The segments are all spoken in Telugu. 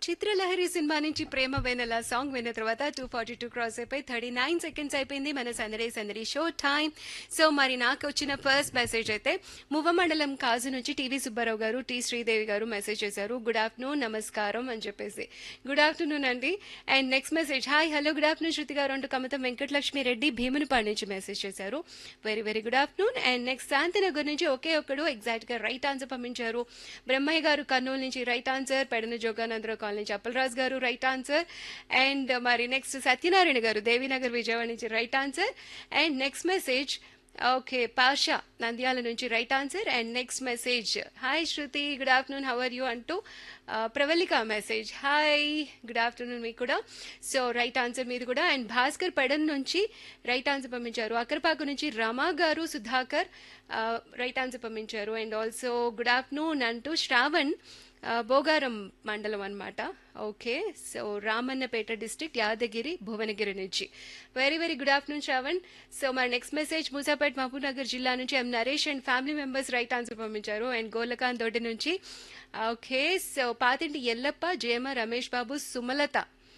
చిత్రలహరి సినిమా నుంచి ప్రేమ వెనెల సాంగ్ విన్న తర్వాత టూ ఫార్టీ టూ క్రాస్ అయిపోయి థర్టీ నైన్ సెకండ్స్ అయిపోయింది మన సందడి సందడి షో టైం సో మరి నాకు వచ్చిన ఫస్ట్ మెసేజ్ అయితే మువ్వమండలం కాజు నుంచి టీవీ సుబ్బారావు గారు టి శ్రీదేవి గారు మెసేజ్ చేశారు గుడ్ ఆఫ్టర్నూన్ నమస్కారం అని చెప్పేసి గుడ్ ఆఫ్టర్నూన్ అండి and next message hi hello good afternoon Shruti గారు అంటూ కమతం వెంకటలక్ష్మి రెడ్డి భీమునిపాడు నుంచి మెసేజ్ చేశారు very very good afternoon and next Shantinagar నుంచి ఒకే ఒక్కడు ఎగ్జాక్ట్ గా రైట్ ఆన్సర్ పంపించారు బ్రహ్మయ్య గారు కర్నూలు నుంచి right answer Pedana Joganandarao colony నుంచి అప్పలరాజు గారు రైట్ ఆన్సర్ అండ్ మరి నెక్స్ట్ సత్యనారాయణ గారు దేవీనగర్ విజయవాడ నుంచి right answer and next message okay Pasha Nandyal నుంచి right answer and next message hi Shruti good afternoon how are you అంటూ ఆ, Pravallika message hi good afternoon మీకు కూడా సో రైట్ ఆన్సర్ మీది కూడా అండ్ భాస్కర్ పెడన్ నుంచి రైట్ ఆన్సర్ పంపించారు అక్కరపాకు నుంచి రమా గారు సుధాకర్ రైట్ ఆన్సర్ పంపించారు అండ్ ఆల్సో గుడ్ ఆఫ్టర్నూన్ అంటూ శ్రావణ్ ఆ, బోగారం మండలం అన్నమాట okay so Ramannapet district Yadagiri Bhuvanagiri నుంచి very very good afternoon Shravan so మరి next message Musapet Mahabubnagar జిల్లా నుంచి M Naresh and family members right answer పంపించారు అండ్ గోలకాంత్ దొడ్డి నుంచి ఓకే సో పాతింటి ఎల్లప్ప జయమ రమేష్ బాబు సుమలత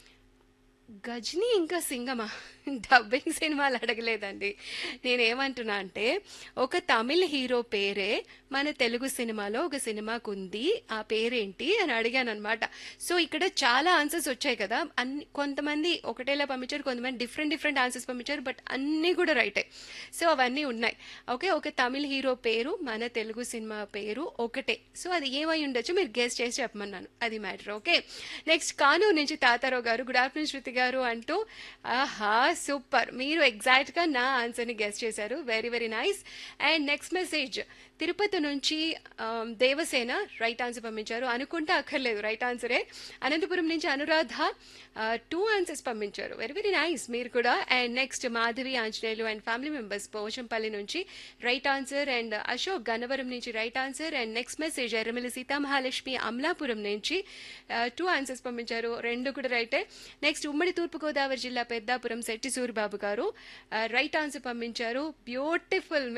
గజ్ని ఇంకా సింగమా డబ్బింగ్ సినిమాలు అడగలేదండి నేనేమంటున్నా అంటే ఒక తమిళ్ హీరో పేరే మన తెలుగు సినిమాలో ఒక సినిమాకు ఉంది ఆ పేరేంటి అని అడిగాను అనమాట సో ఇక్కడ చాలా ఆన్సర్స్ వచ్చాయి కదా అన్ని కొంతమంది ఒకటేలా పంపించారు కొంతమంది డిఫరెంట్ డిఫరెంట్ ఆన్సర్స్ పంపించారు బట్ అన్నీ కూడా రైటే సో అవన్నీ ఉన్నాయి ఓకే ఒక తమిళ్ హీరో పేరు మన తెలుగు సినిమా పేరు ఒకటే సో అది ఏమై ఉండొచ్చు మీరు గెస్ట్ చేసి చెప్పమన్నాను అది మ్యాటర్ ఓకే నెక్స్ట్ కానూరు నుంచి తాతారావు గారు గుడ్ ఆఫ్టర్నూన్ శృతి గారు అంటూ ఆహా సూపర్ మీరు ఎగ్జాక్ట్గా నా ఆన్సర్ని గెస్ట్ చేశారు very very nice and next message Tirupati నుంచి ఆమ్, దేవసేన రైట్ ఆన్సర్ పంపించారు అనుకుంటే అక్కర్లేదు రైట్ ఆన్సరే అనంతపురం నుంచి అనురాధ టూ ఆన్సర్స్ పంపించారు వెరీ వెరీ నైస్ మీరు కూడా and next Madhavi Anjaneyulu and family members Pochampalli నుంచి right answer and Ashok Gannavaram నుంచి right answer and next message Erramilli Seethamahalakshmi Amalapuram నుంచి టూ ఆన్సర్స్ పంపించారు రెండు కూడా రైటే నెక్స్ట్ ఉమ్మడి తూర్పుగోదావరి జిల్లా పెద్దాపురం శెట్టి సూరిబాబు గారు రైట్ ఆన్సర్ పంపించారు బ్యూటిఫుల్